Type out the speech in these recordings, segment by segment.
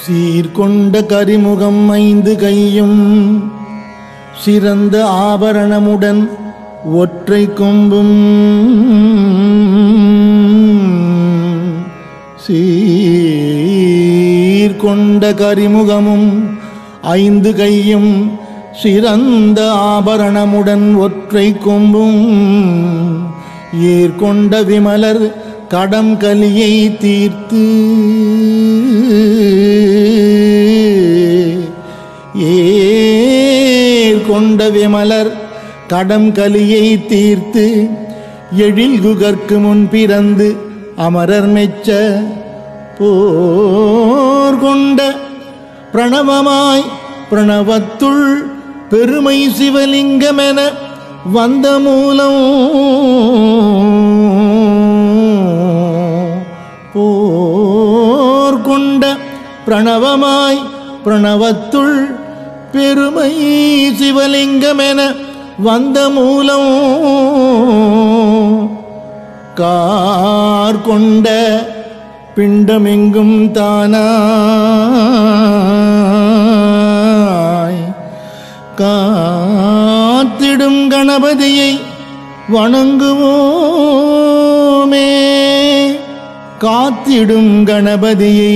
சீர்கொண்ட கரிமுகம் ஐந்து கையும் சிறந்த ஆபரணமுடன் ஒற்றை கொம்பும் சீர்கொண்ட கரிமுகமும் ஐந்து கையும் சிறந்த ஆபரணமுடன் ஒற்றை கொம்பும் ஏற்கொண்ட விமலர் கடம் கலியை தீர்த்து ஏற்கொண்ட விமலர் கடம் கலியை தீர்த்து எழில்குகற்கு முன் பிறந்து அமரர் மெச்ச போர் கொண்ட பிரணவமாய் பிரணவத்துள் பெருமை சிவலிங்கமென வந்த மூலம் போர் கொண்ட பிரணவமாய் பிரணவத்துள் பெருமை சிவலிங்கமென வந்த மூலம் கார் கொண்ட பிண்டமெங்கும் தானாய் காத்திடும் கணபதியை வணங்குவோமே காத்திடும் கணபதியை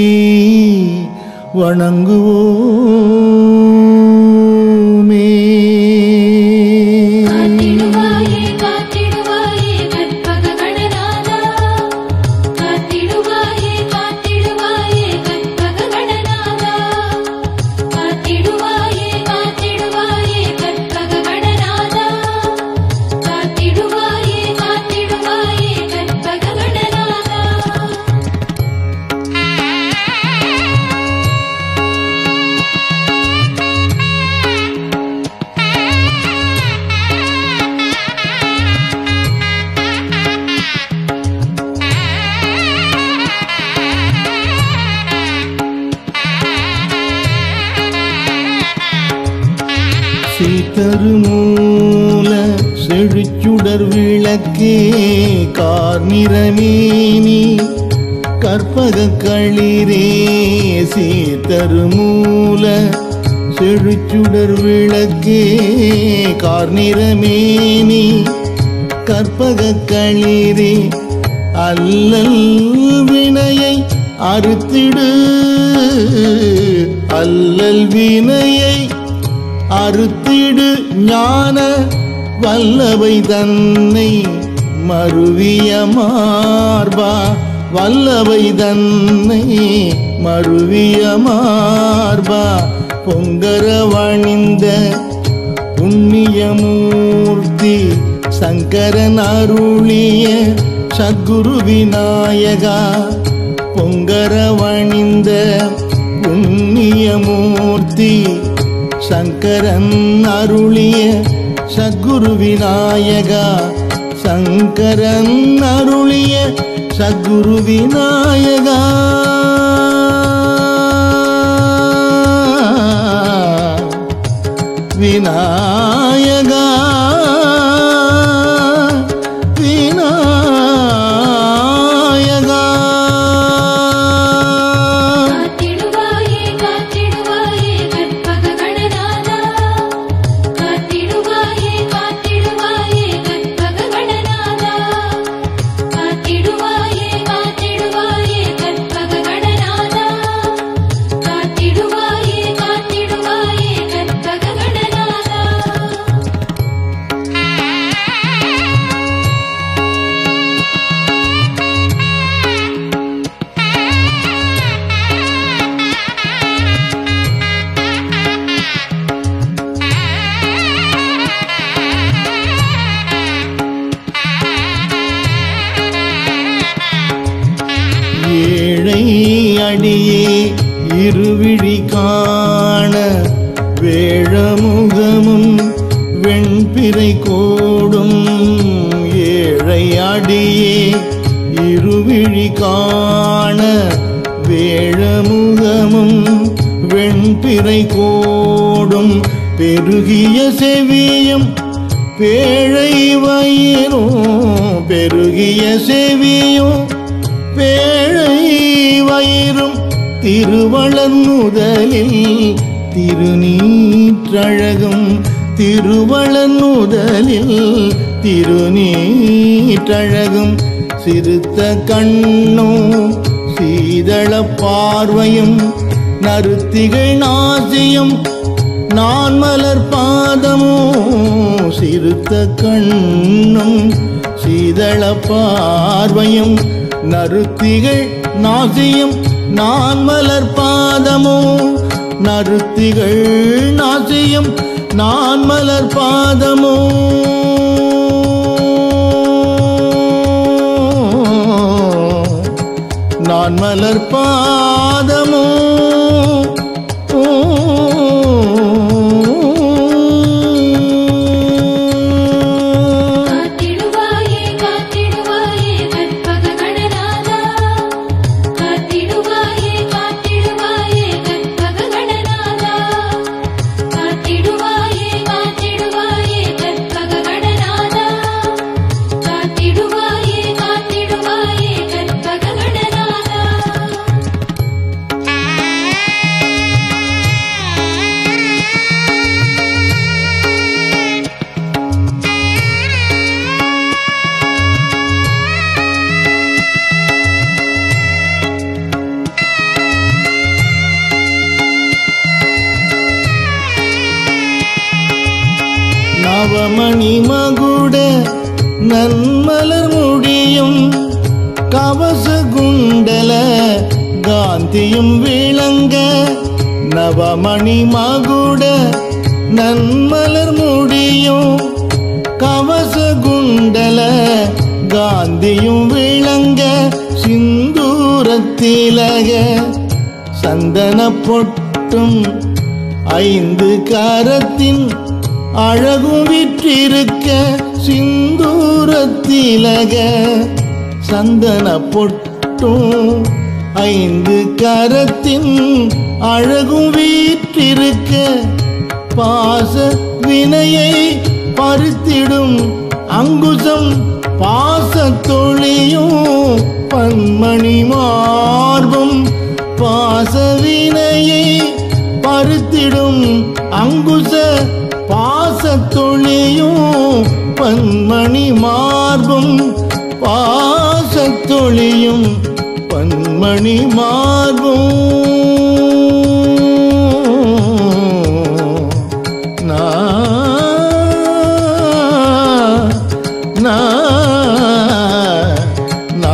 வணங்குவோமே காத்திடுவாயே காத்திடுவாயே கற்பக கணநாதா காத்திடுவாயே காத்திடுவாயே கற்பக கணநாதா காத்திடுவாயே காத்திடுவாயே கற்பக கணநாதா காத்திடுவாயே காத்திடுவாயே கற்பக கணநாதா சீத்தருமூல செழிச்சுடர் விளக்கே கார்நிறமேனி கற்பக களிரே சீத்தருமூல செழிச்சுடர் விளக்கே கார்நிறமேனி கற்பக களிரே அல்லல் வினையை அறுத்திடு அல்லல் வினையை அறுத்திடு ஞான வல்லவை தன்னை மறுவிய மார்பா வல்லவை தன்னை மறுவிய மார்பா பொங்கரவணிந்த புண்ணியமூர்த்தி சங்கரன் அருளிய சத்குரு விநாயகா பொங்கரவணிந்த புண்ணியமூர்த்தி சங்கரன் அருளிய சத்குரு விநாயகா சங்கரன் அருளிய சத்குரு விநாயகா விநாயகா விநாயகா காத்திடுவாயே காத்திடுவாயே கற்பக கணநாதா காத்திடுவாயே காத்திடுவாயே கற்பக கணநாதா காத்திடுவாயே காத்திடுவாயே கற்பக கணநாதா காத்திடுவாயே காத்திடுவாயே கற்பக கணநாதா ஏழை அடியே இருவிழி காண வேழமுகமும் வெண்பிறை கோடும் ஏழை அடியே இருவிழி காண வேழமுகமும் வெண்பிறை கோடும் பெருகிய செவியும் பேழை வயிறும் பெருகிய செவியும் பேழை வயிறும் திருவளன் முதலில் திருநீற்றழகும் திருவளன் முதலில் திருநீற்றழகும் சிறுத்த கண்ணும் சீதள பார்வையும் நருத்திகள் நாசியும் நான் மலர் பாதமோ சிறுத்த கண்ணும் சீதள பார்வையும் நருத்திகள் நாசியும் நான் மலர் பாதமோ நருத்திகள் நாசியும் நான் மலர் பாதமோ நான் மலர் பாதமோ காத்திடுவாயே காத்திடுவாயே கற்பக கடநாதா காத்திடுவாயே காத்திடுவாயே கற்பக கடநாதா காத்திடுவாயே காத்திடுவாயே கற்பக கடநாதா காத்திடுவாயே காத்திடுவாயே கற்பக கடநாதா நவமணி மகுட நன்மலர் முடியும் கவச குண்டல காந்தியும் விளங்க நவமணி மகுட நன்மலர் முடியும் கவச குண்டல காந்தியும் விளங்க சிந்தூரத்திலக சந்தன பொட்டும் ஐந்து கரத்தின் அழகும் விற்றிருக்க சிந்தூரத்திலக சந்தன பொட்டும் ஐந்து கரத்தின் அழகும் வீற்றிருக்க பாச வினையை பறித்திடும் அங்குசம் பாசத்தொழியும் பன்மணி மார்பும் பாசவினையை பருத்திடும் அங்குச பாசத்தொழியும் பன்மணி மார்பும் பாசத்தொழியும் பன்மணி மார்பும் நா நா நா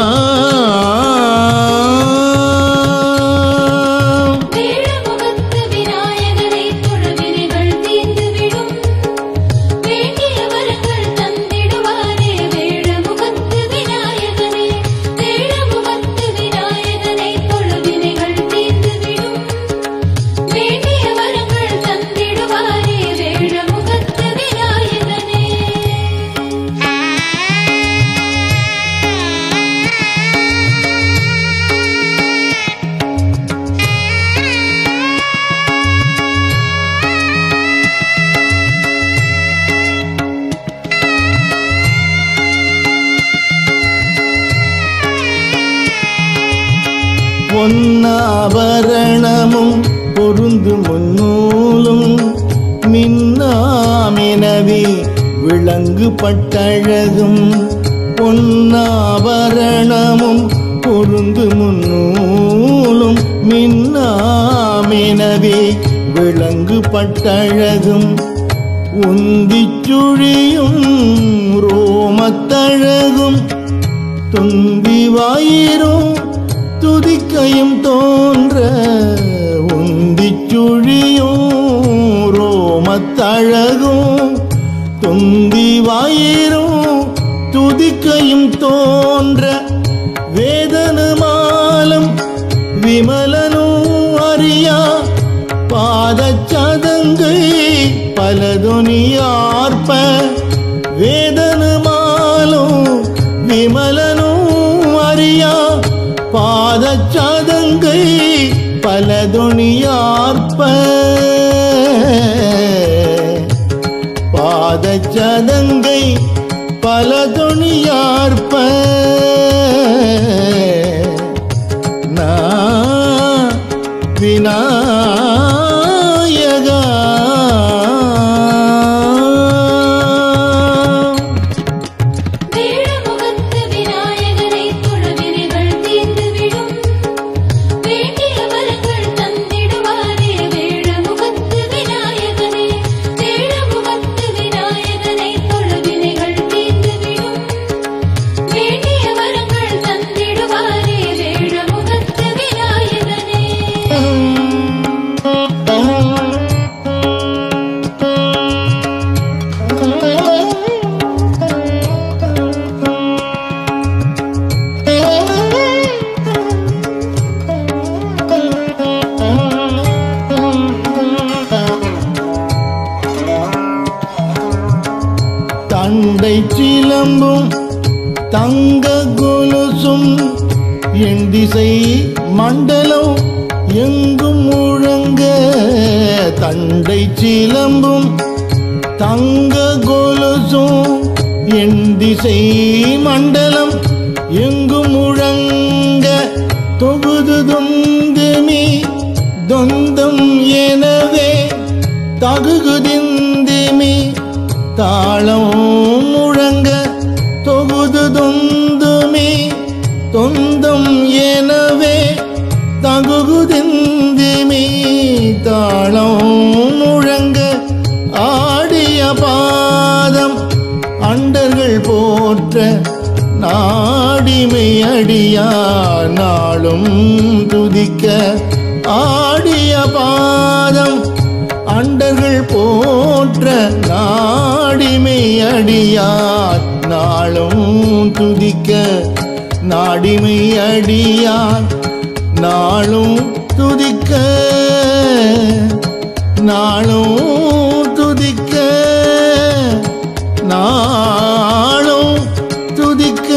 வேழமுகத்து விநாயகனை தொழுவினைகள் தீர்ந்துவிடும் வேண்டிய வரங்கள் தந்திடுவாரே வேழமுகத்து விநாயகனே வேழமுகத்து விநாயகனை தொழுவினைகள் தீர்ந்துவிடும் வேண்டிய வரங்கள் தந்திடுவாரே வேழமுகத்து விநாயகனே பொன்னாபரணமும் பொருந்து முன்னூலும் மின்னாமினவி விளங்கு பட்டழகும் பொன்னாபரணமும் பொருந்து முன்னூலும் மின்னாமினவி விளங்கு பட்டழகும் உந்திச் சுழியும் ரோமத்தழகும் துந்தி வாயிரும் துதிக்கையும் தோன்ற உந்திச் சுழியும் ரோமத்தழகும் துந்தி வாயிரும் துதிக்கையும் தோன்ற வேதனமாலம் விமலனும் அறியா பாதச்சதங்கை பலதுனியார்ப்ப வேதனமாலும் விமலனும் அறியா பாதச்சதங்கை பலதுனியார்ப்ப பாதச்சதங்கை பலதுனியார்ப்ப நா என் திசை மண்டலம் எங்கும் முழங்க தண்டை சிலம்பும் தங்க கொலுசும் என் திசை மண்டலம் எங்கும் முழங்க தொகுது தொந்துமி தொந்தம் எனவே தகுகுதிந்திமி தாளம் முழங்க தொகுது தொந்துமி தொந்தம் எனவே தகுகுதிந்திமி தாளம் முழங்க ஆடிய பாதம் அண்டர்கள் போற்ற நாடிமை அடியா நாளும் துதிக்க ஆடிய பாதம் அண்டர்கள் போற்ற நாடிமை அடியார் நாளும் துதிக்க நாடிமை அடியார் நாளும் துதிக்க நாளும் துதிக்க நாளும் துதிக்க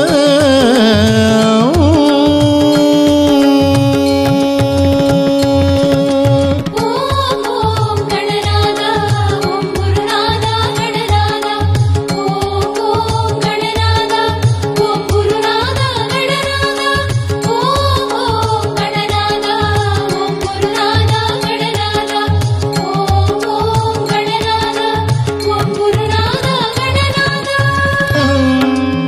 ஓம் ஓம் கணநாதா ஓம் குருநாதா கணநாதா ஓம் ஓம் கணநாதா ஓம் குருநாதா கணநாதா ஓம் ஓம் கணநாதா ஓம் குருநாதா கணநாதா ஓம் ஓம் கணநாதா ஓம் குருநாதா கணநாதா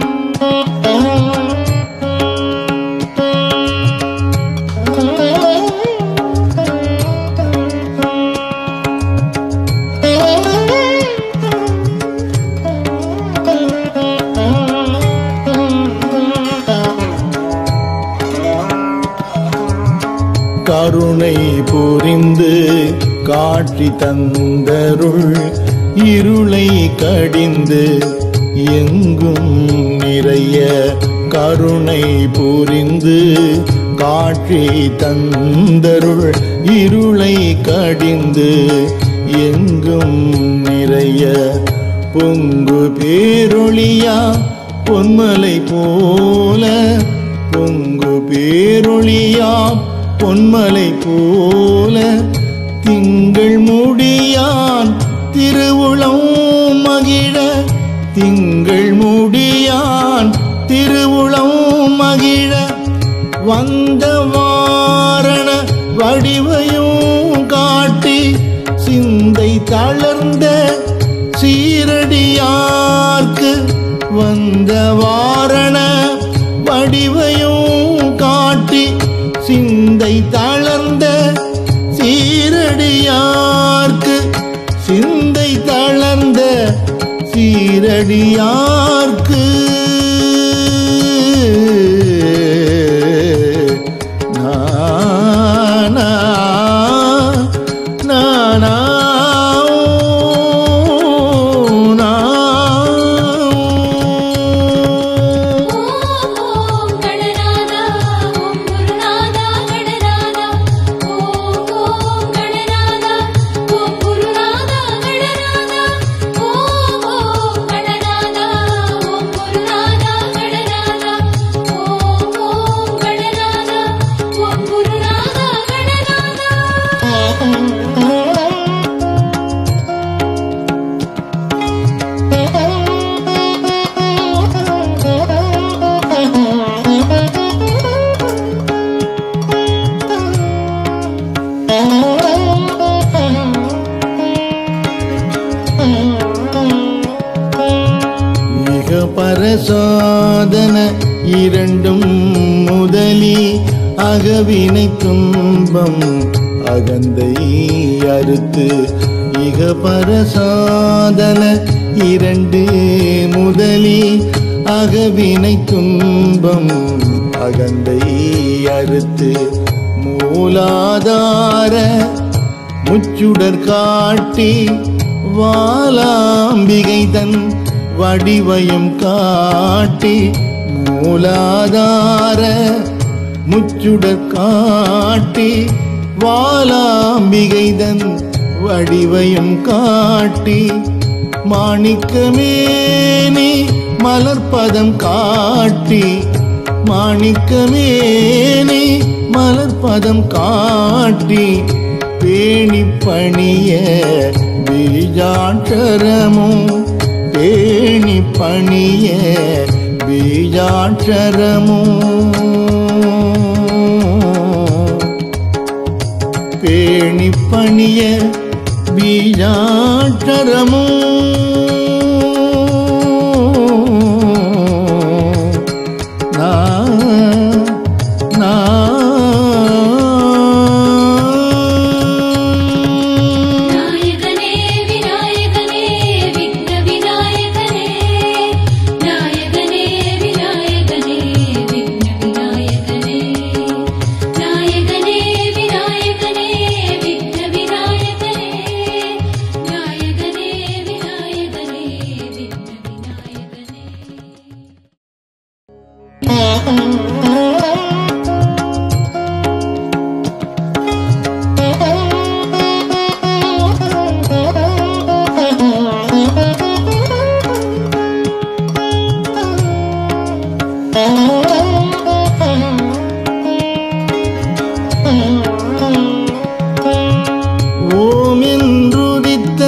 கருணை புரிந்து காட்சி தந்தருள் இருளை கடிந்து எங்கும் நிறைய கருணை புரிந்து காட்சி தந்தருள் இருளை கடிந்து எங்கும் நிறைய பொங்கு பேரொளியா பொன்மலை போல பொங்கு பேரொளியாம் பொன்மலை போல திங்கள் முடியான் திருவுளம் மகிழ திங்கள் முடியான் திருவுளம் மகிழ வந்த வாரண வடிவையும் காட்டி சிந்தை தளர்ந்த சீரடியார்க்கு வந்த வாரண வடிவையும் காட்டி சிந்தை தளர்ந்த சீரடியார்க்கு சிந்தை தளர்ந்த சீரடியார்க்கு நானா நானா ஓம் ஓம் கணநாதா ஓம் குருநாதா கணநாதா ஓம் ஓம் கணநாதா ஓம் குருநாதா கணநாதா ஓம் ஓம் கணநாதா ஓம் குருநாதா கணநாதா ஓம் ஓம் கணநாதா ஓம் குருநாதா கணநாதா மிக பரசாதன இரண்டும் முதலி அகவினை துன்பம் அகந்தை அறுத்து இக பரசாதன இரண்டு முதலி அகவினை துன்பம் அகந்தை அறுத்து மூலாதார முச்சுடர் காட்டி வாலாம்பிகை தன் வடிவயம் காட்டி மூலாதார முச்சுடர் காட்டி வாலாம்பிகை தன் வடிவயம் காட்டி மாணிக்கமேனி மலர்பதம் காட்டி மாணிக்கமேனி மலர்பதம் காட்டி பேணி பணிய பீஜாட்சரமும் பேணி பணிய பீஜாட்சரமும் பேணி பணிய பீஜாட்சரமும் நா நா நாயகனே விநாயகனே விக்ன விநாயகனே நாயகனே விநாயகனே விக்ன விநாயகனே நாயகனே விநாயகனே விக்ன விநாயகனே நாயகனே விநாயகனே விக்ன விநாயகனே ஓம் என்றுதித்த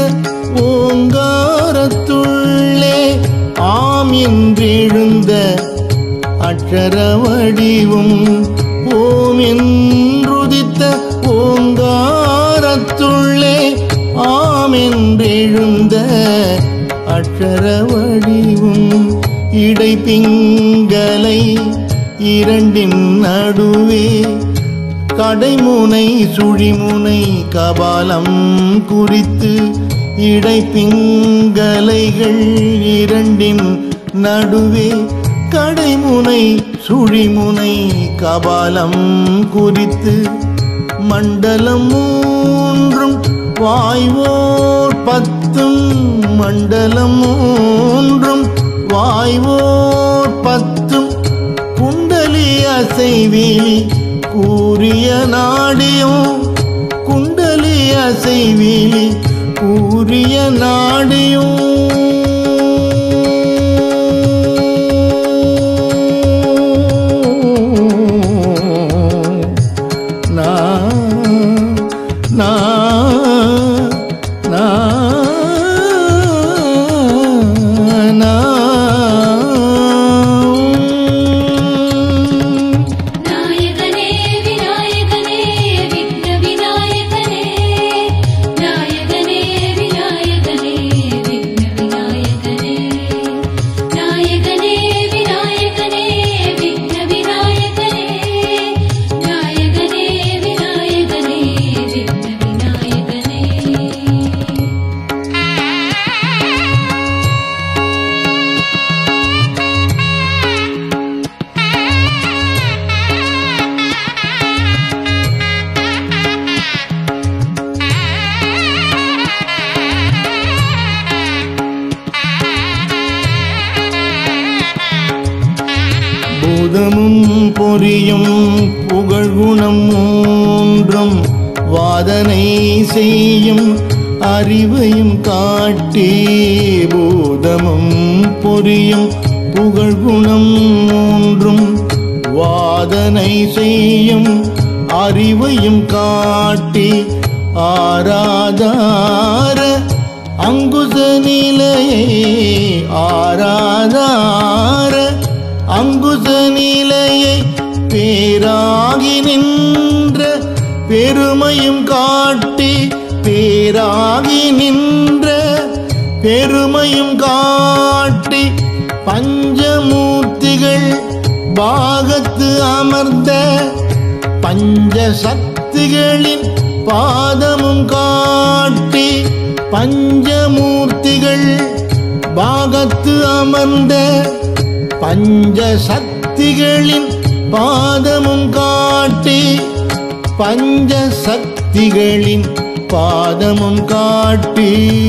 ஓங்காரத்துள்ளே ஆம் என்றெழுந்த அக்ஷர வடிவும் ஓம் என்றுதித்த ஓங்காரத்துள்ளே ஆம் என்றெழுந்த அக்ஷர வடிவும் இடைப்பிங்களை இரண்டின் நடுவே கடைமுனை சுழிமுனை கபாலம் குறித்து இடைப்பிங்கலைகள் இரண்டின் நடுவே கடைமுனை சுழிமுனை கபாலம் குறித்து மண்டலம் மூன்றும் வாய்வோர் பத்தும் மண்டலம் மூன்றும் வாய்வோர் பத்தும் குண்டலி அசைவில் கூறிய நாடியும் குண்டலி அசைவில் கூறிய நாடியும் நா நா நா நா நாயகனே விநாயகனே விக்ன விநாயகனே நாயகனே விநாயகனே விக்ன விநாயகனே நாயகனே விநாயகனே விக்ன விநாயகனே நாயகனே விநாயகனே விக்ன விநாயகனே பூதமும் பொரியும் புகழ்குணம் மூன்றும் வாதனை செய்யும் அறிவையும் காட்டி பூதமும் பொரியும் புகழ்குணம் மூன்றும் வாதனை செய்யும் அறிவையும் காட்டி ஆராதார அங்குச நிலையை ஆராதார அங்குச நிலையை பேராகி நின்ற பெருமையும் காட்டி பேராகி நின்ற பெருமையும் காட்டி பஞ்சமூர்த்திகள் பாகத்து அமர்ந்த பஞ்ச சக்திகளின் பாதமும் காட்டி பஞ்சமூர்த்திகள் பாகத்து அமர்ந்த பஞ்ச சக்திகளின் பாதமும் காட்டி பஞ்ச சக்திகளின் பாதமும் காட்டி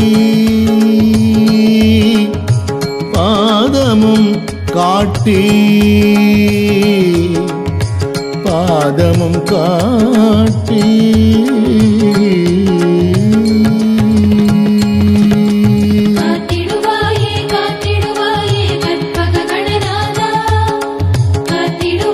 பாதமும் காட்டி பாதமும் காட்டி காத்திடுவாயே காத்திடுவாயே கற்பக கடனாதா காத்திடு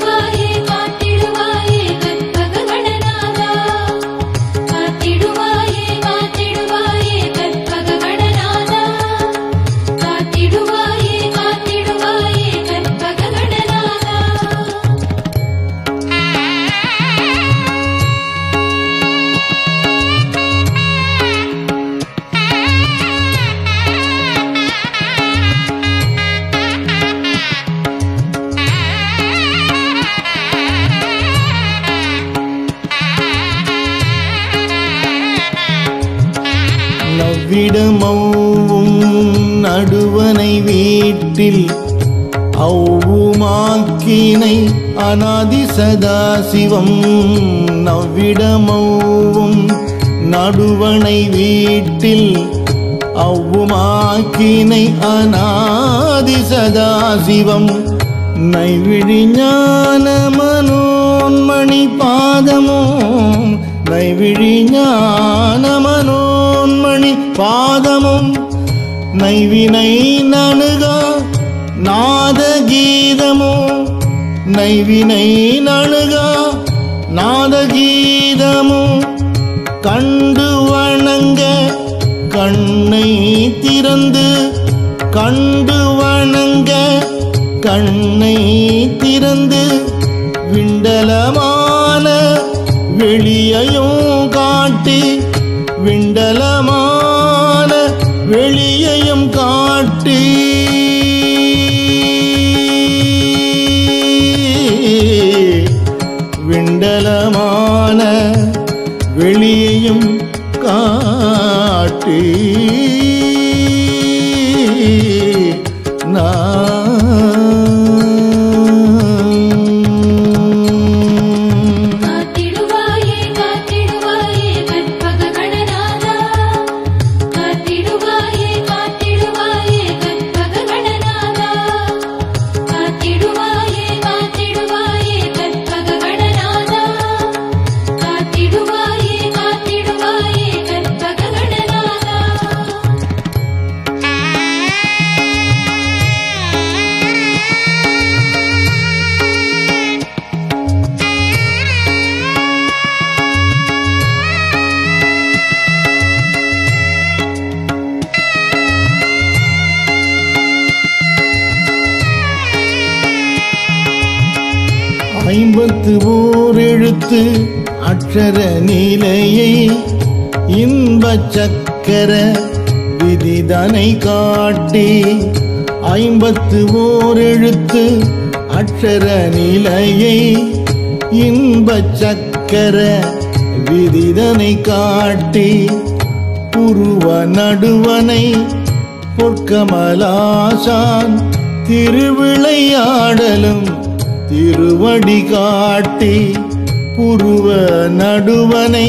நவ்விடமௌவும் நடுவனை வீட்டில் அவ்வுமாக்கினை அநாதி சதாசிவம் நவ்விடமௌவும் நடுவனை வீட்டில் அவ்வுமாக்கினை அநாதி சதாசிவம் நைவிழி ஞான மனோன்மணி பாதமோ நைவிழி ஞான மனோன்மணி பாதமும் நைவினை நணுகா நாதகீதமோ நைவினை நணுகா நாதகீதமோ கண்டு வணங்க கண்ணை திறந்து கண்டு வணங்க கண்ணை திறந்து விண்டலமான வெளியையும் காட்டி விண்டலமான வெளியையும் காட்டி விண்டலமான வெளியையும் காட்டி நான் காத்திடுவாயே காத்திடுவாயே கற்பக கடநாதா காத்திடுவாயே காத்திடுவாயே கற்பக கடநாதா காத்திடுவாயே காத்திடுவாயே கற்பக கடநாதா காத்திடுவாயே காத்திடுவாயே கற்பக கடநாதா ஐம்பத்து ஓர் எழுத்து அக்ஷர நிலையை இன்பச் சக்கர விதிதனை காட்டி ஐம்பத்து ஓர் எழுத்து அக்ஷர நிலையை இன்பச் சக்கர விதிதனை காட்டி உருவ நடுவனை பொற்கமலாசான் திருவிளையாடலும் திருவடி காட்டி புருவ நடுவனை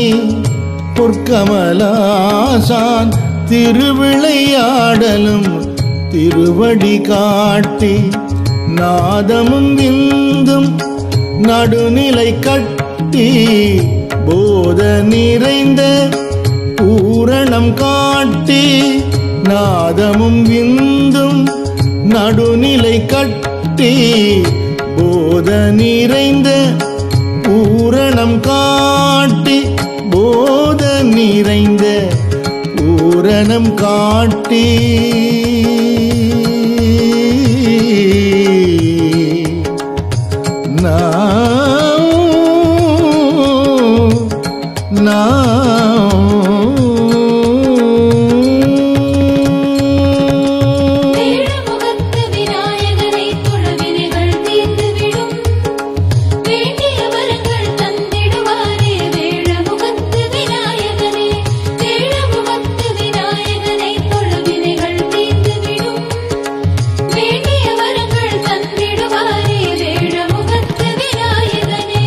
பொற்கமலாசான் திருவிளையாடலும் திருவடி காட்டி நாதமும் விந்தும் நடுநிலை கட்டி போத நிறைந்த பூரணம் காட்டி நாதமும் விந்தும் நடுநிலை கட்டி போத நிறைந்த பூரணம் காட்டி போத நிறைந்த பூரணம் காட்டி now, now. வேழமுகத்து விநாயகரை தொழவினைகள் தீர்ந்துவிடும் வேண்டிய வரங்கள் தந்திடுவாரே வேழமுகத்து விநாயகரே வேழமுகத்து விநாயகரை தொழவினைகள் தீர்ந்துவிடும் வேண்டிய வரங்கள் தந்திடுவாரே வேழமுகத்து விநாயகனே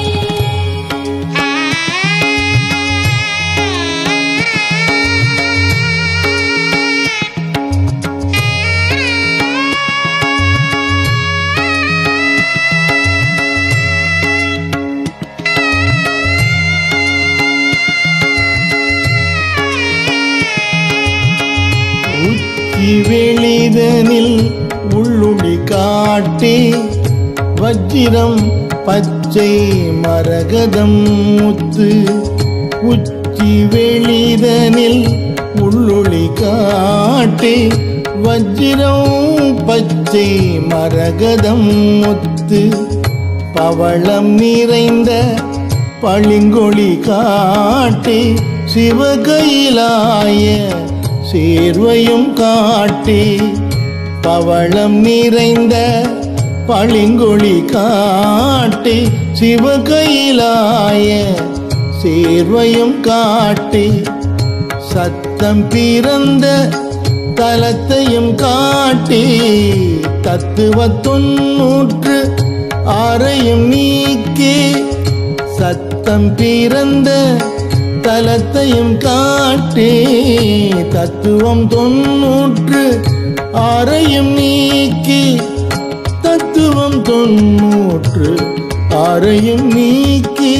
உச்சி வெளிதனில் உள்ளுடி காட்டி வஜ்ரம் பச்சை மரகதம் முத்து உச்சி வெளிதனில் உள்ளொளி காட்டி வஜ்ரம் பச்சை மரகதம் முத்து பவளம் நிறைந்த பளிங்கொளி காட்டி சிவகையிலாய சேர்வையும் காட்டி பவளம் நிறைந்த பளிங்கொளி காட்டி சிவகையிலாய சேர்வையும் காட்டி சத்தம் பிறந்த தலத்தையும் காட்டி தத்துவ தொன்னூற்று ஆறையும் நீக்கி சத்தம் பிறந்த தலத்தையும் காட்டி தத்துவம் தொன்னூற்று ஆறையும் நீக்கி தத்துவம் தொன்னூற்று ஆறையும் நீக்கி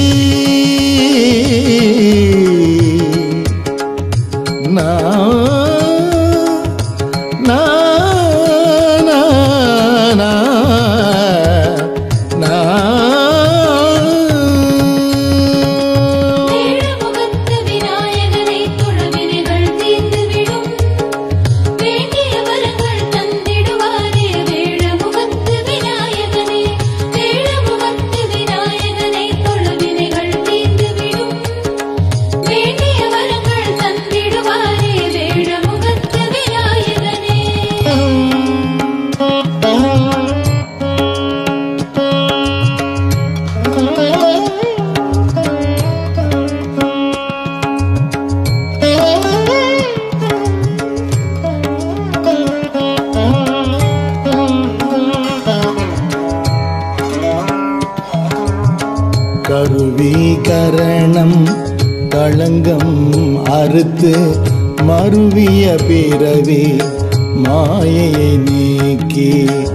நா நா நா நா நா வேழமுகத்து விநாயகரை தொழவினைகள் தீர்ந்துவிடும் வேண்டிய வரங்கள் தந்திடுவாரே வேழமுகத்து விநாயகனே வேழமுகத்து விநாயகனை தொழவினைகள் தீர்ந்துவிடும் வேண்டிய வரங்கள் தந்திடுவாரே வேழமுகத்து விநாயகனே கருவீகரணம் களங்கம் அறுத்து மருவிய பிறவி மாயையை நீக்கி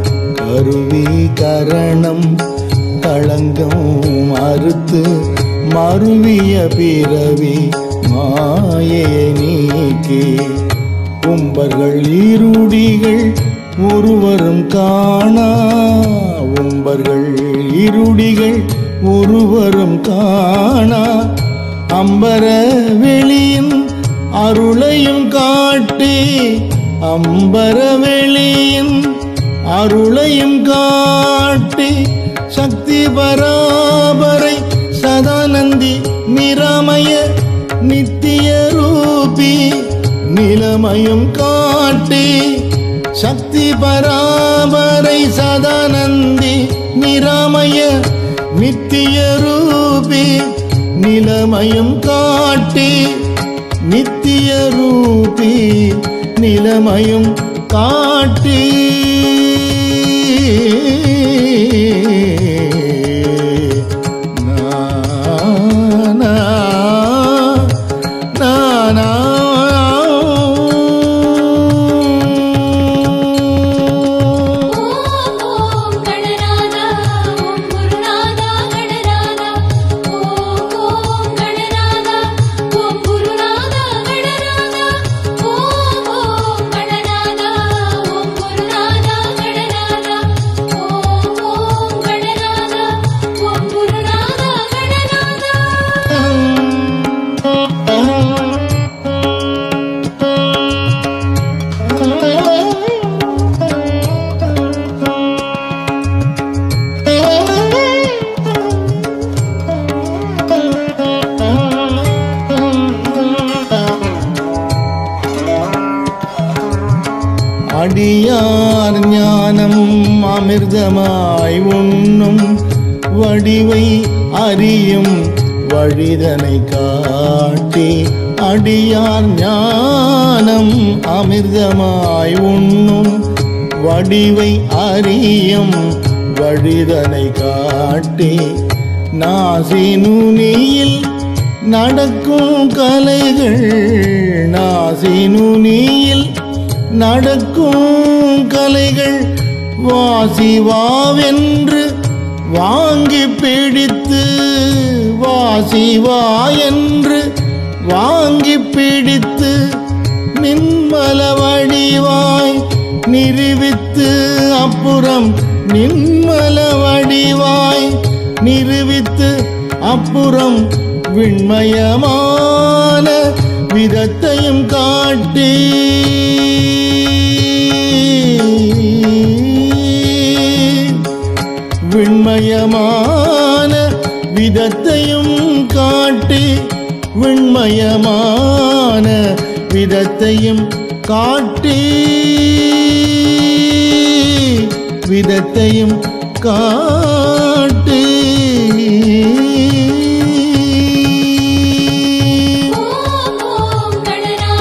கருவீகரணம் களங்கம் அறுத்து மருவிய பிறவி மாயையை நீக்கி கும்பர்கள் இருடிகள் ஒருவரும் காணா உம்பர்கள் இருடிகள் ஒருவரும் காணா அம்பர வெளியின் அருளையும் காட்டி அம்பர வெளியின் அருளையும் காட்டி சக்தி பராபரை சதானந்தி நிராமய நித்திய ரூபி நிலமயம் காட்டி சக்தி பராபரை சதானந்தி நிராமய நித்திய ரூபி நிலமயம் காட்டி நித்திய ரூபி நிலமயம் காட்டி நா, நா, நா, நா. ஓம் ஓம் கணநாதா ஓம் குருநாதா கணநாதா ஓம் ஓம் கணநாதா ஓம் குருநாதா கணநாதா ஓம் ஓம் கணநாதா ஓம் குருநாதா கணநாதா ஓம் ஓம் கணநாதா ஓம் குருநாதா கணநாதா அடியார் ஞானம் அமிர்தமாய் உண்ணும் வடிவை அறியும் வழிதனை காட்டி அடியார் ஞானம் அமிர்தமாய் உண்ணும் வடிவை அறியும் வழிதனை காட்டி நாசி நுனியில் நடக்கும் கலைகள் நாசி நுனியில் நடக்கும் கலைகள் வாசி வாவென்று வாங்கி பிடித்து வாசி வா என்று வாங்கி பிடித்து நின்மல வடிவாய் நிரூபித்து அப்புறம் நின்மல வடிவாய் நிரூபித்து அப்புறம் விண்மயமான விதத்தையும் காட்டி விண்மயமான விதத்தையும் காட்டி விண்மயமான விதத்தையும் காட்டி விதத்தையும் காட்டி ஓம் ஓம் கணநாதா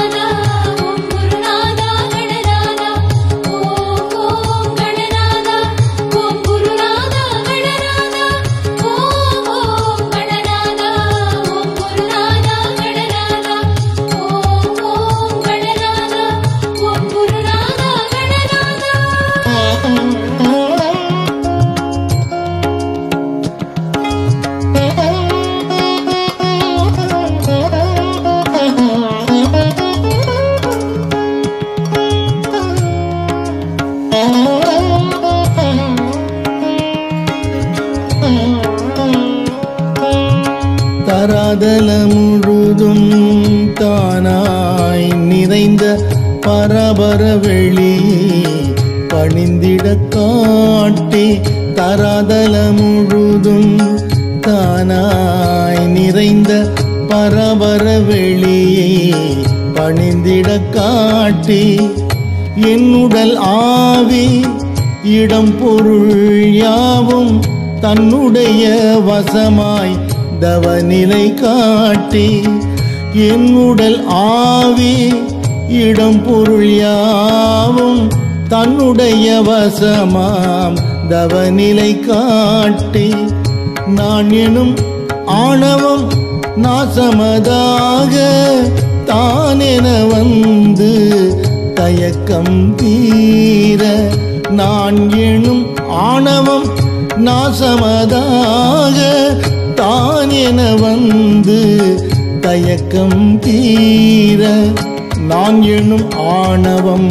தராதல முழுதும் தானாய் நிறைந்த பரபர வெளி பணிந்திட காட்டி தராதல முழுதும் தானாய் நிறைந்த பரபர வெளியை பணிந்திட காட்டி என்னுடல் ஆவி இடம் பொருள் யாவும் தன்னுடைய வசமாய் தவநிலை காட்டி என் உடல் ஆவி இடம் பொருள் யாவும் தன்னுடைய வசமாம் தவநிலை காட்டி நான் எனும் ஆணவம் நாசமதாக தானென வந்து தயக்கம் தீர நான் எனும் ஆணவம் நாசமதாக தான் என வந்து தயக்கம் தீர நான் எனும் ஆணவம்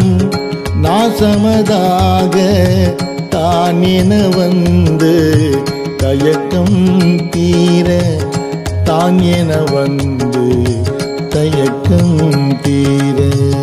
நாசமதாக தான் என வந்து தயக்கம் தீர தான் என வந்து தயக்கம் தீர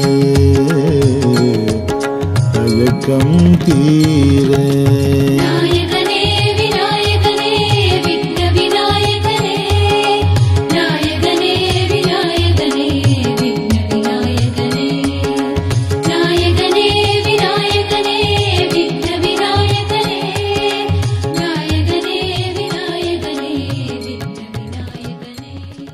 தயக்கம் தீர நாயகனே விநாயகனே விக்ன விநாயகனே நாயகனே விநாயகனே விக்ன விநாயகனே நாயகனே விநாயகனே விக்ன விநாயகனே நாயகனே விநாயகனே விக்ன விநாயகனே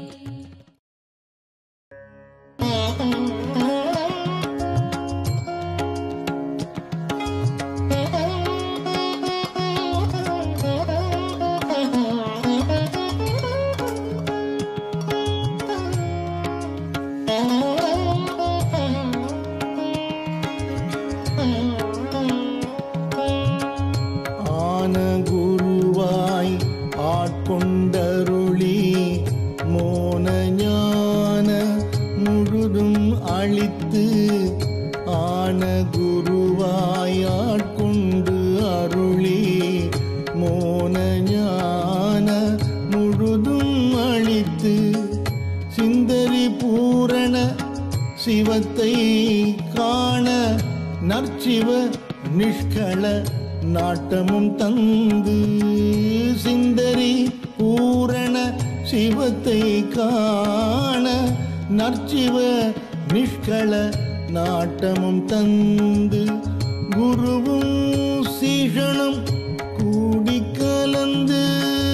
ஆன குருவாய் ஆட்கொண்டருளி மோன ஞான முழுதும் அளித்து ஆன குருவாய் ஆட்கொண்டு அருளி மோன ஞான முழுதும் அளித்து சிந்தரி பூரண சிவத்தை காண நற்சிவ நிஷ்கள நாட்டமும் தந்து சிந்தரி பூரண சிவத்தை காண நற்சிவ நிஷ்கள நாட்டமும் தந்து குருவும் சீஷனும் கூடி கலந்து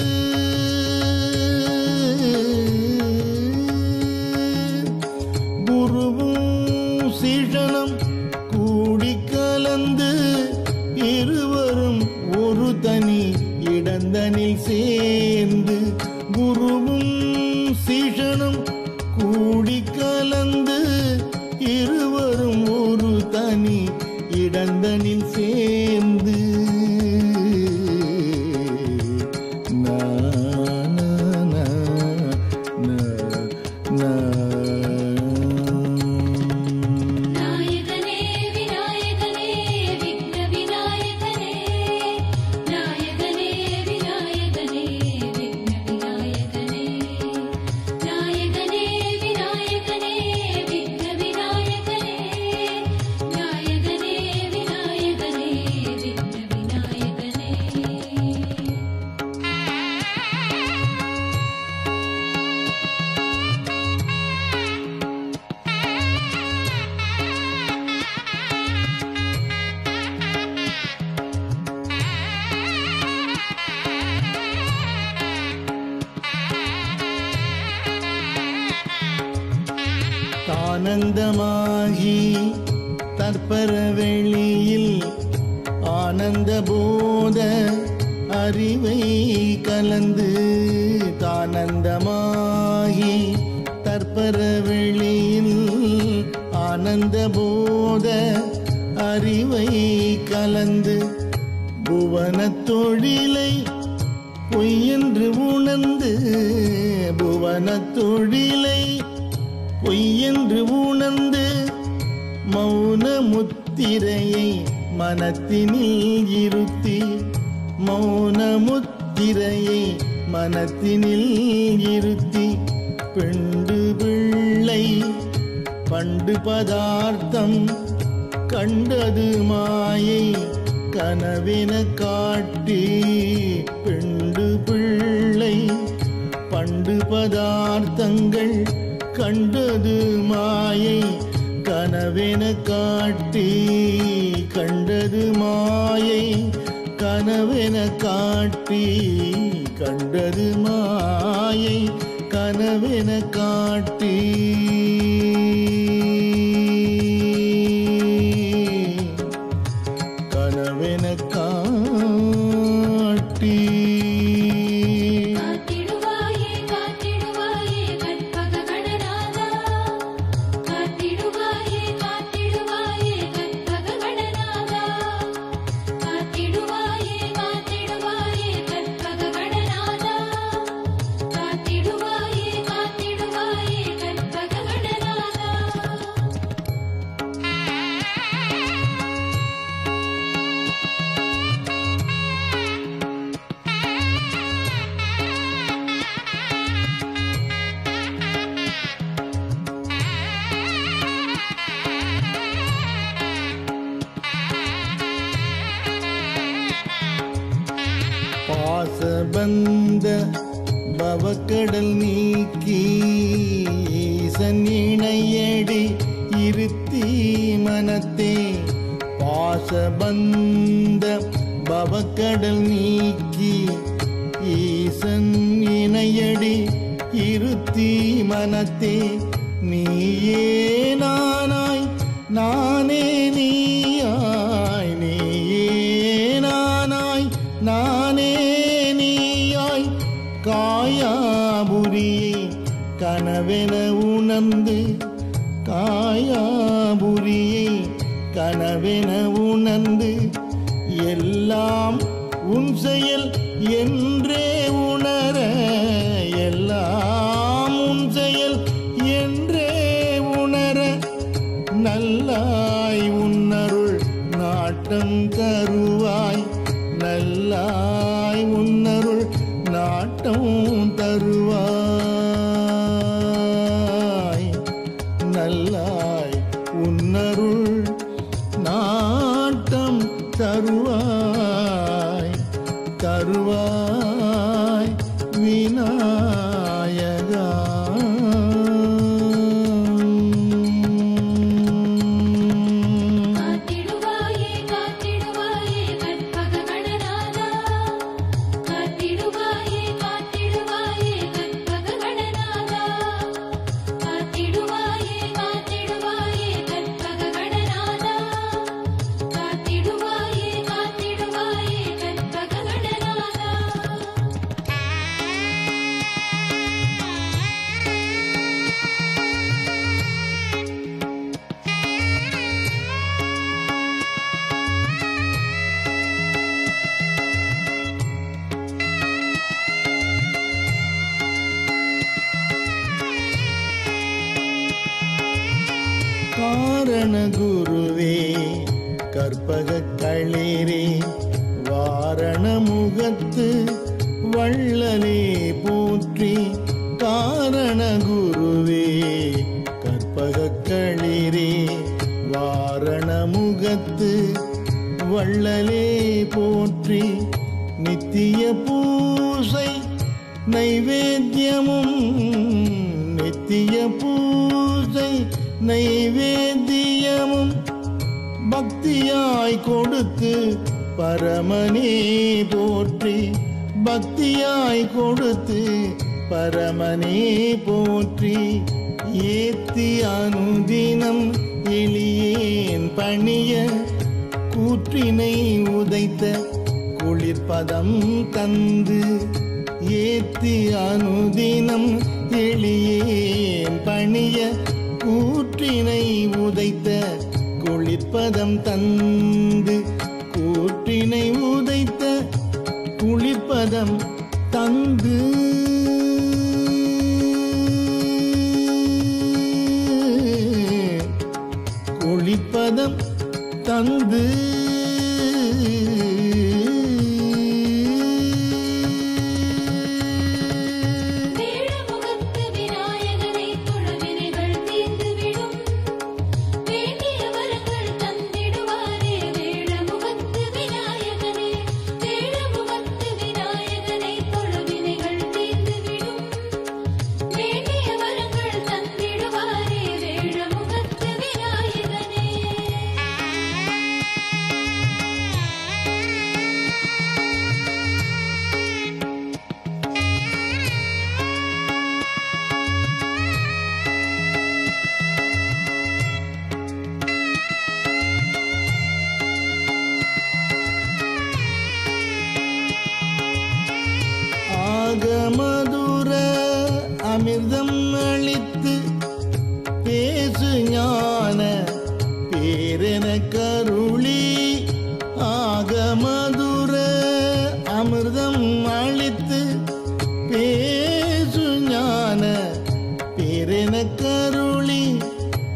குருவும் சீஷனும் கூடி கலந்து இருவரும் ஒரு தனி இடந்தனில் சேர்ந்து குருவும் சீஷனும் கூடி கலந்து இருவரும் ஒரு தனி இடந்தனில் சேர்ந்து நா, நா, நா, நா, நா. நாயகனே விநாயகனே விக்ன விநாயகனே நாயகனே விநாயகனே விக்ன விநாயகனே நாயகனே விநாயகனே விக்ன விநாயகனே நாயகனே விநாயகனே விக்ன விநாயகனே ஆனந்தமாகி தற்பர வெளியில் ஆனந்த போத அறிவை கலந்து தானந்தமாகி தற்பர வெளியில் ஆனந்த போத அறிவை கலந்து புவன தொழிலை பொய்யென்று உணர்ந்து புவன தொழிலை பொய்யென்று உணர்ந்து மௌன முத்திரையை மனத்தினில் இருத்தி மௌன முத்திரையை மனத்தினில் இருத்தி பெண்டு பிள்ளை பண்டு பதார்த்தம் கண்டது மாயை கனவென காட்டி பெண்டு பிள்ளை பண்டு பதார்த்தங்கள் கண்டது மாயை கனவென காட்டி கண்டது மாயை கனவென காட்டி கண்டது மாயை கனவென காட்டி கனவென காட்டி காத்திடுவாயே காத்திடுவாயே கற்பக கடநாதா காத்திடுவாயே காத்திடுவாயே கற்பக கடநாதா காத்திடுவாயே காத்திடுவாயே கற்பக கடநாதா காத்திடுவாயே காத்திடுவாயே கற்பக கடநாதா பாசபந்த பவக்கடல் நீக்கி ஈசன் இணையடி இருத்தி மனத்தே பாசபந்த பவக்கடல் நீக்கி ஈசன் இணையடி இருத்தி மனத்தே நீயே நானாய் நானே நீயாய் நீயே நானாய் நானே நீயாய் காயாபுரியை கனவென உணர்ந்து காயாபுரியை கனவென உணர்ந்து எல்லாம் உன் செயல் என்றே உணர எல்லாம் உன் செயல் என்றே உணர நல்லாய் உன்னருள் நாட்டம் தருவாய் நல்லாய் உன்னருள் நாட்டம் தருவாய் நல்லாய் உன்னருள் நாட்டம் தருவாய் தருவாய் விநாயகா காத்திடுவாயே காத்திடுவாயே கற்பக கடநாதா காத்திடுவாயே காத்திடுவாயே கற்பக கடநாதா காத்திடுவாயே காத்திடுவாயே கற்பக கடநாதா காத்திடுவாயே காத்திடுவாயே கற்பக கடநாதா காரண குருவே கற்பக களிரே வாரண முகத்து வள்ளலே போற்றி காரண குருவே கற்பக களிரே வாரண முகத்து வள்ளலே போற்றி நித்திய பூசை நைவேத்தியமும் நித்திய பூஜை நைவேத்தியமும் பக்தியாய் கொடுத்து பரமனே போற்றி பக்தியாய் கொடுத்து பரமனே போற்றி ஏத்தி அனுதினம் எளியேன் பணிய கூற்றினை உதைத்த குளிர்பதம் தந்து ஏத்தி அனுதினம் எளியேன் பணிய கூற்றினை உதைத்த குளிர்பதம் தந்து கூற்றினை உதைத்த குளிர்பதம் தந்து குளிப்பதம் தந்து வேடமுகத்து விநாயகனே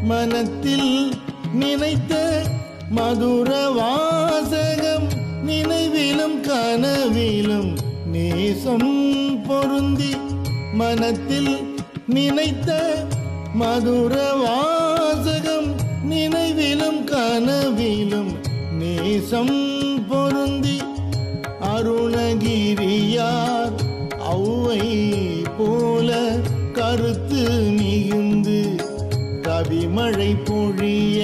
மனத்தில் நினைத்த மதுர வாசகம் நினைவிலும் கனவிலும் நேசம் பொருந்தி மனத்தில் நினைத்த மதுர வாசகம் நினைவிலும் கனவிலும் நேசம் பொருந்தி அருணகிரியார் ஔவை போல கருத்து மிகுந்து கவிமழை பொழிய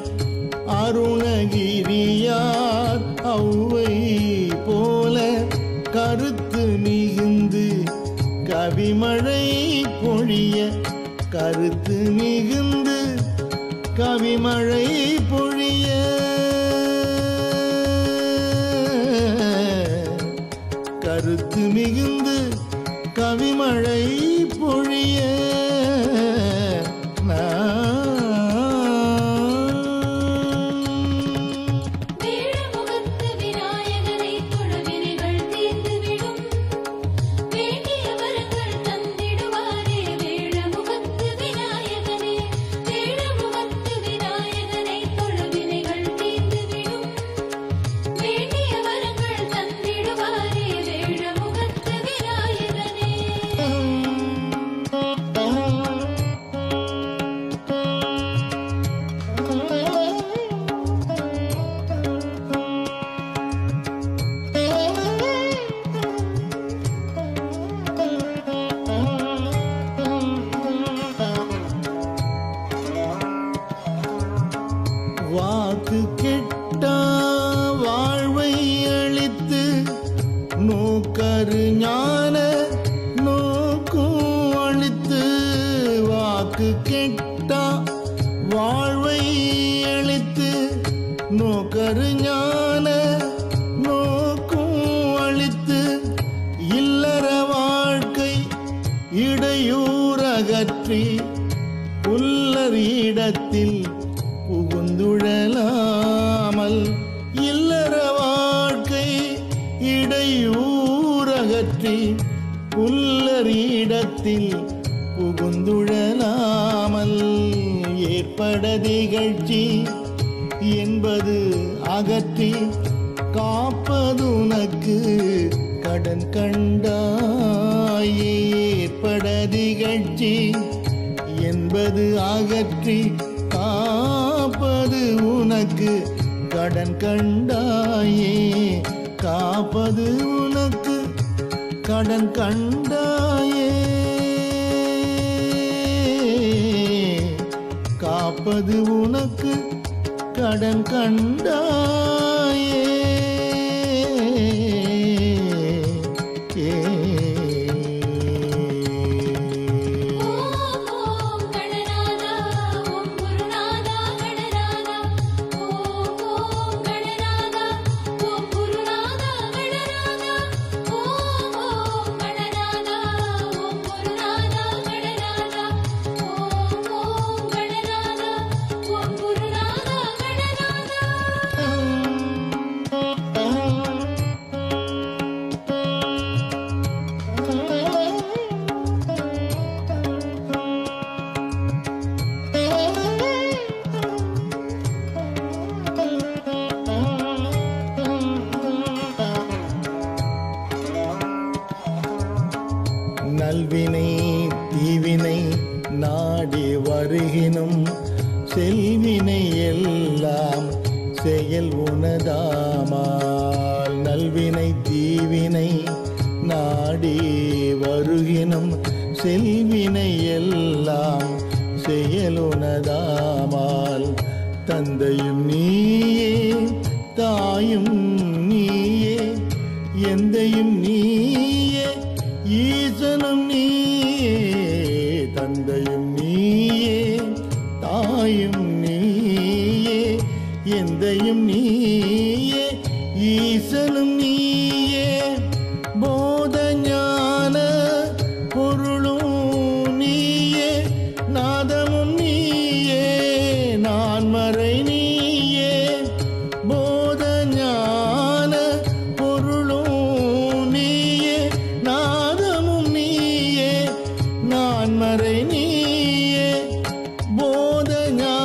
அருணகிரியார் ஔவை போல கருத்து மிகுந்து கவிமழை பொழிய கருத்து மிகுந்து கவிமழை பொழிய கருத்து மிகுந்து கவிமழை பொழிய நான் வேழமுகத்து விநாயகனை தொழவினைகள் தீர்ந்துவிடும் வேண்டிய வரங்கள் தந்திடுவாரே வேழமுகத்து விநாயகனே வேழமுகத்து விநாயகனை தொழவினைகள் தீர்ந்துவிடும் வேண்டிய வரங்கள் தந்திடுவாரே வேழமுகத்து விநாயகனே வாக்கு கெட்டா வாழ்வை அளித்து நோக்கரு ஞான நோக்கும் அளித்து வாக்கு கெட்டா வாழ்வை அளித்து நோக்கரு ஞான நோக்கும் அளித்து இல்லற வாழ்க்கை இடையூறகற்றி புல்லரிடத்தில் புகுந்துழலாமல் இல்லற வாழ்க்கை இடையூறகற்றி புல்லரிடத்தில் புகுந்துழலாமல் ஏற்பட நிகழ்ச்சி என்பது அகற்றி காப்பதுனக்கு கடன் கண்டாய் ஏற்பட நிகழ்ச்சி என்பது அகற்றி காப்பது உனக்கு கடன் கண்டாயே காப்பது உனக்கு கடன் கண்டாயே காப்பது உனக்கு கடன் கண்டாயே ஓம் ஓம் கணநாதா ஓம் குருநாதா கணநாதா ஓம் ஓம் கணநாதா ஓம் குருநாதா கணநாதா ஓம் ஓம் கணநாதா ஓம் குருநாதா கணநாதா ஓம் ஓம் கணநாதா ஓம் குருநாதா கணநாதா நல்வினை தீவினை நாடி வருகினும் செல்வினை எல்லாம் செயல் உனதாமால் நல்வினை தீவினை நாடி வருகினும் செல்வினை எல்லாம் செயலுனதாமால் தந்தையும் நீயே தாயும் நீயே எந்தையும் நீயே ஈசனும் நீயே தந்தையும் நீயே தாயும் நீயே எந்தையும் நீயே ஈசனும் நீயே போத ஞான பொருளும் நீயே நாதமும் நீயே நான் மறை நீயே போத ஞான பொருளும் நீயே நாதமும் நீயே நான் மறை நீயே போத ஞான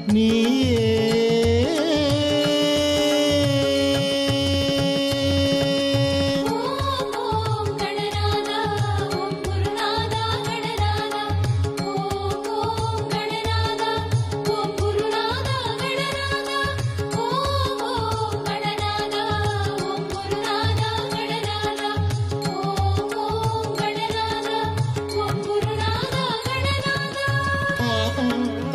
நீயே ஓம் ஓம் கணநாதா ஓம் குருநாதா கணநாதா ஓம் ஓம் கணநாதா ஓம் குருநாதா கணநாதா ஓம் ஓம் கணநாதா ஓம் குருநாதா கணநாதா ஓம் ஓம் கணநாதா ஓம் குருநாதா கணநாதா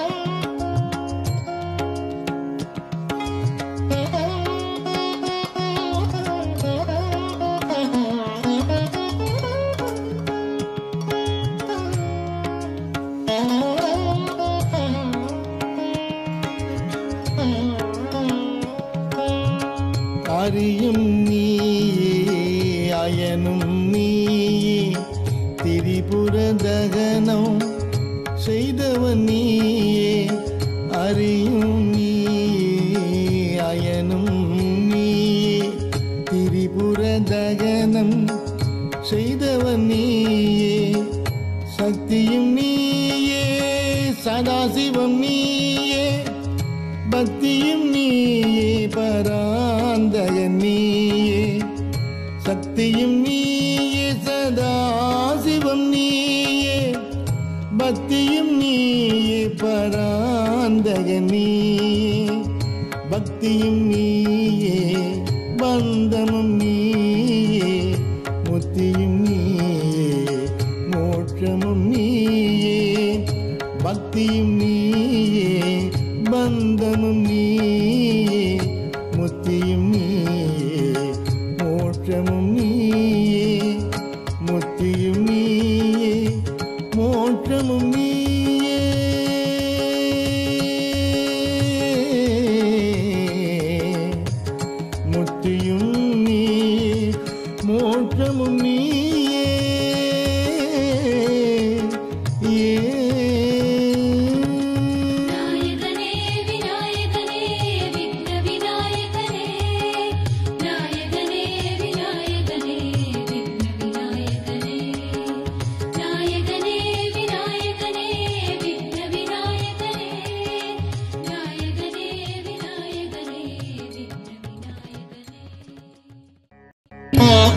அறியும் நீயே அயனும் நீயே திரிபுர தகனம் செய்தவன் நீயே அறியும் நீயே அயனும் நீயே திரிபுர தகனம் செய்தவன் நீயே சக்தியும் நீயே சதாசிவம் நீயே பக்தியும் நீயே பராந்தகன் நீயே சக்தியும் நீயே சதாசிவம் நீயே பக்தியும் நீயே பராந்தகன் நீயே பக்தியும் நீயே பந்தமும் நீயே முத்தியும் நீயே மோட்சமும் நீயே பக்தியும் நீயே பந்தமும் நீயே முத்தியும் நீயே மோட்சமும் நீயே முத்தியும் நீயே மோட்சமும் நீயே முத்தியும் நீயே மோட்சமும் நீயே நாயகனே விநாயகனே விக்ன விநாயகனே நாயகனே விநாயகனே விக்ன விநாயகனே நாயகனே விநாயகனே விக்ன விநாயகனே நாயகனே விநாயகனே விக்ன விநாயகனே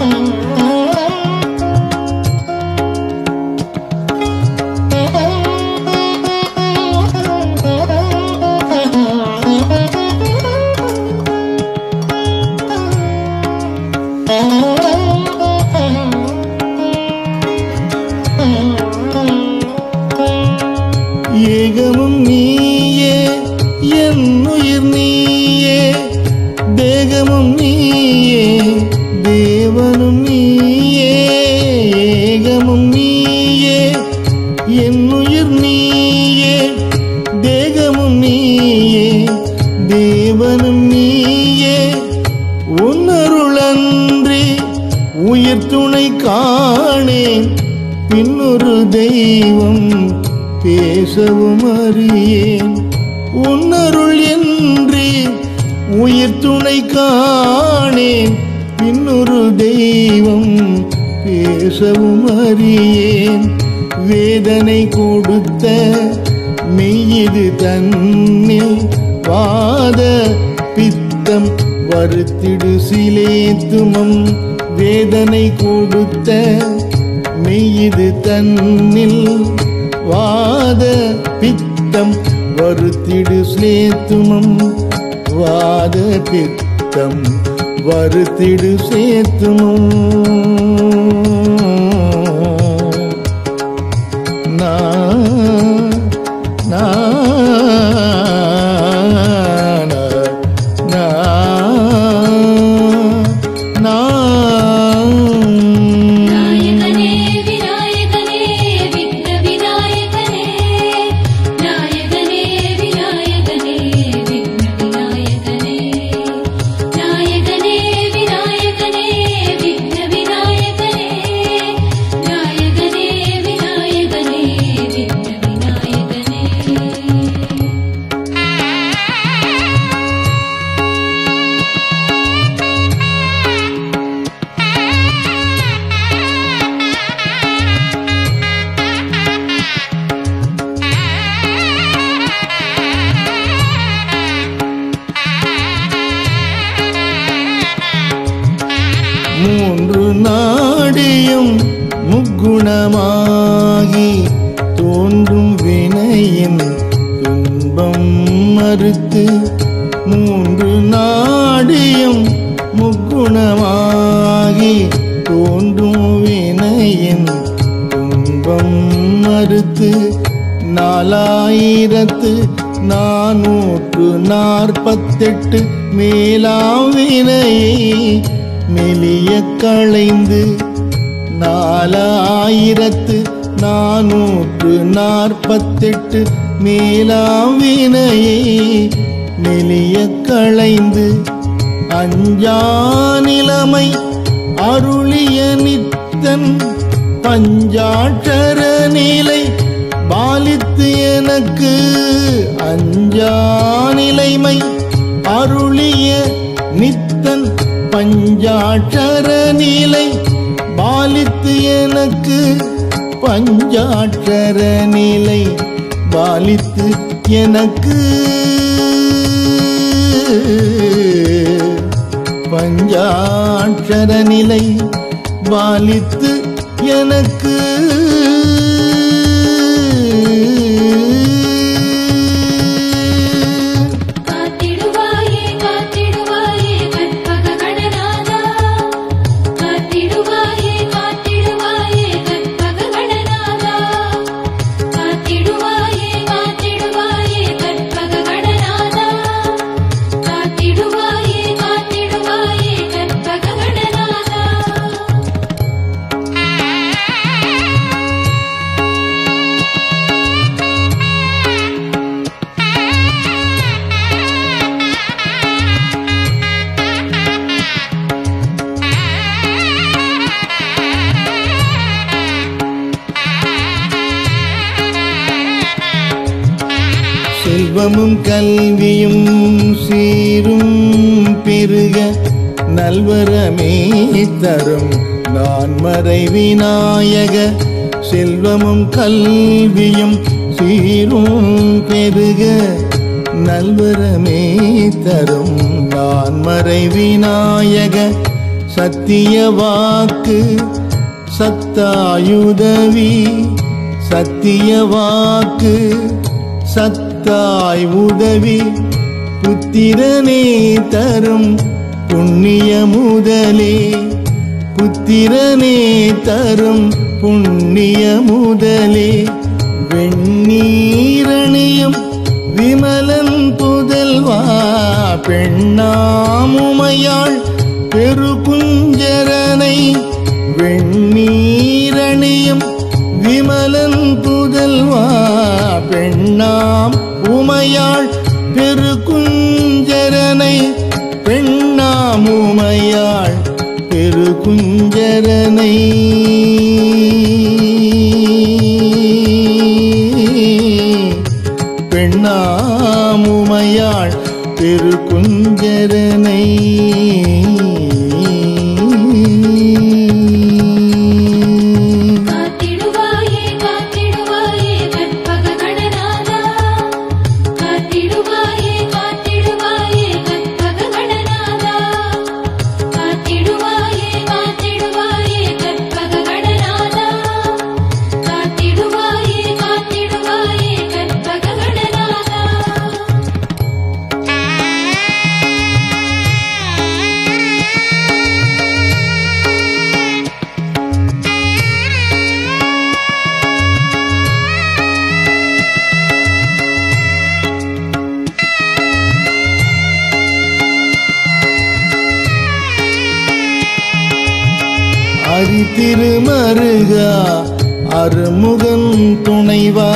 ஏகமும் நீயே என் உயிர் நீயே தேகமும் நீயே தேவனும் நீயே ஏகமும் நீயே என் உயிர் நீயே தேகமும் நீயே தேவனும் நீயே உன்னருளன்றி உயிர் துணை காணேன் பின்னொரு தெய்வம் பேசவும் அறியேன் உன்னருள் என்று உயிர் துணை காணேன் பின்னொரு தெய்வம் பேசவும் அறியேன் வேதனை கொடுத்த மெய்யிது தன்னில் வாத பித்தம் வருத்திடு சிலேத்துமம் வேதனை கொடுத்த மெய்யிது தன்னில் வாத பித்தம் வருத்திடு ஸ்லேத்துமம் வாத பித்தம் வருத்திடு சேத்துமம் நா நா நா நா நாயகனே விநாயகனே விக்ன விநாயகனே நாயகனே விநாயகனே விக்ன விநாயகனே நாயகனே விநாயகனே விக்ன விநாயகனே நாயகனே விநாயகனே விக்ன தோன்றும் வினையின் துன்பம் மறுத்து மூன்று நாடியும் முக்குணமாகி தோன்றும் வினையின் துன்பம் மறுத்து நாலாயிரத்து நானூற்று நாற்பத்தெட்டு மேலாம் வினையை மெலிய களைந்து நாலாயிரத்து நானூற்று நாற்பத்தெட்டு மேலாம் வினையை மெலிய களைந்து அஞ்சா நிலைமை அருளிய நித்தன் பஞ்சாட்சர நிலை பாலித்து எனக்கு அஞ்சா நிலைமை அருளிய நித்தன் பஞ்சாட்சர நிலை பாலித்து எனக்கு பஞ்சாட்சர நிலை பாலித்து எனக்கு பஞ்சாட்சர நிலை பாலித்து எனக்கு காத்திடுவாயே காத்திடுவாயே கற்பக கடநாதா காத்திடுவாயே காத்திடுவாயே கற்பக கடநாதா காத்திடுவாயே காத்திடுவாயே கற்பக கடநாதா காத்திடுவாயே காத்திடுவாயே கற்பக கடநாதா செல்வமும் கல்வியும் சீரும் பெருக நல்வரமே தரும் நான் மறை விநாயக செல்வமும் கல்வியும் சீரும் பெருக நல்வரமே தரும் நான் மறை விநாயக சத்திய வாக்கு சத்தாயுதவி சத்திய வாக்கு சத்தாய் உதவி புத்திரனே தரும் புண்ணிய முதலே புத்திரனே தரும் புண்ணிய முதலே வெண்ணீரணியும் விமலன் புதல்வா பெண்ணாமுமையாள் பெருகுஞ்சரனை வெண்ணீரணியும் விமலன் புதல்வா பெண்ணாம் உமையாள் பெருகுஞ்சரனை பெண்ணாம் உமையாள் பெருகுஞ்சரனை பெண்ணாம் உமையாள் பெருகுஞ்சரனை காத்திடுவாயே காத்திடுவாயே கற்பக கடநாதா காத்திடுவாயே காத்திடுவாயே கற்பக கடநாதா காத்திடுவாயே காத்திடுவாயே கற்பக கடநாதா காத்திடுவாயே காத்திடுவாயே கற்பக கடநாதா அரி திருமருகா அருமுகன் துணைவா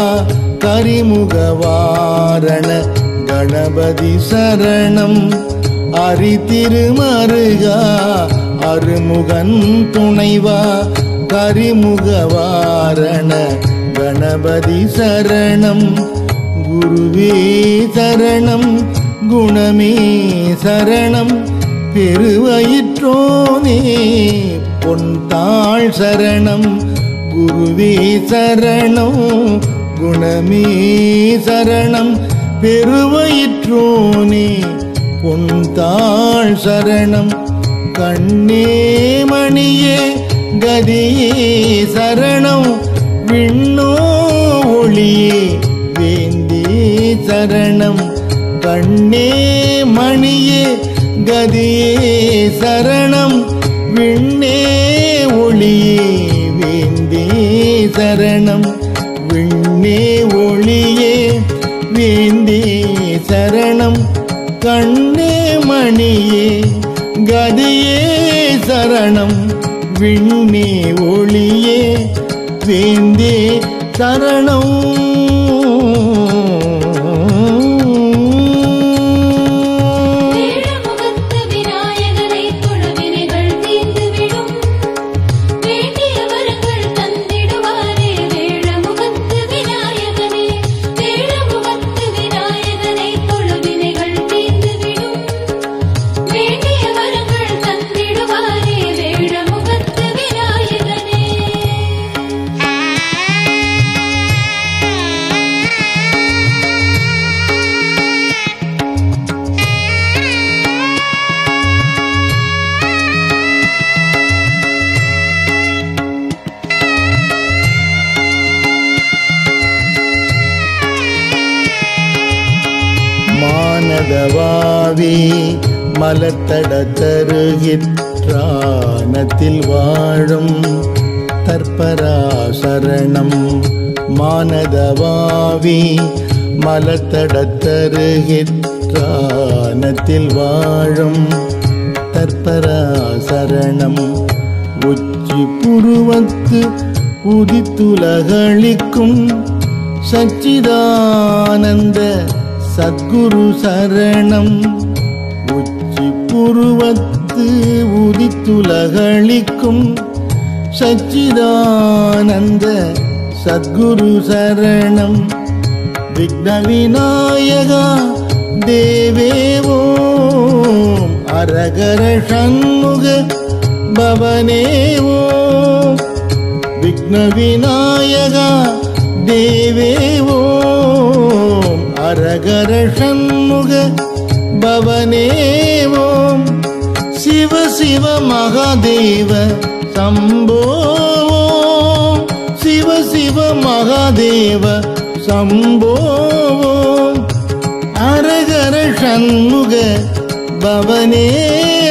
கரிமுகவாரண கணபதி சரணம் அரி திருமருகா அருமுகன் துணைவா கரிமுகவாரண கணபதி சரணம் குருவே சரணம் குணமே சரணம் பெருவயிற்றோனே பொன்தாள் சரணம் குருவே சரணம் குணமே சரணம் பெருவயிற்றோனே பொன்தாள் சரணம் கண்ணே மணியே கதியே சரணம் விண்ணோ சரணம் கண்ணே மணியே கதியே சரணம் விண்ணே ஒளியே வேந்தே சரணம் விண்ணே ஒளியே வேந்தே சரணம் கண்ணே மணியே கதியே சரணம் விண்ணே ஒளியே வேந்தே சரணம் வேழமுகத்து விநாயகரை தொழுவினைகள் தீர்ந்துவிடும் வேண்டிய வரங்கள் தந்திடுவாரே வேழமுகத்து விநாயகனே வேழமுகத்து விநாயகரை தொழுவினைகள் தீர்ந்துவிடும் வேண்டிய வரங்கள் தந்திடுவாரே வேழமுகத்து விநாயகனே மானதவாவி மலத்தட தருகிற்றானத்தில் வாழும் தற்பராசரணம் மானதவாவி மலத்தட தருகிற்றானத்தில் வாழும் தற்பராசரணம் உச்சி புருவத்து உதித்துலகளிக்கும் சச்சிதானந்த சத்குரு சரணம் உச்சி புருவத்து உதித்துலகளிக்கும் சச்சிதானந்த சத்குரு சரணம் விக்ன விநாயகா தேவேவோம் அரகர சண்முக பவனேவோம் விக்ன விநாயகா தேவேவோம் அரகர சண்முக பவனேவோம் சிவ சிவ மகாதேவ சம்போவோம் சிவ சிவ மகாதேவ சம்போவோம் அரகர சண்முக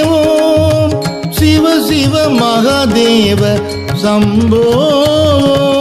பவனேவோம் சிவ சிவ மகாதேவ சம்போவோம்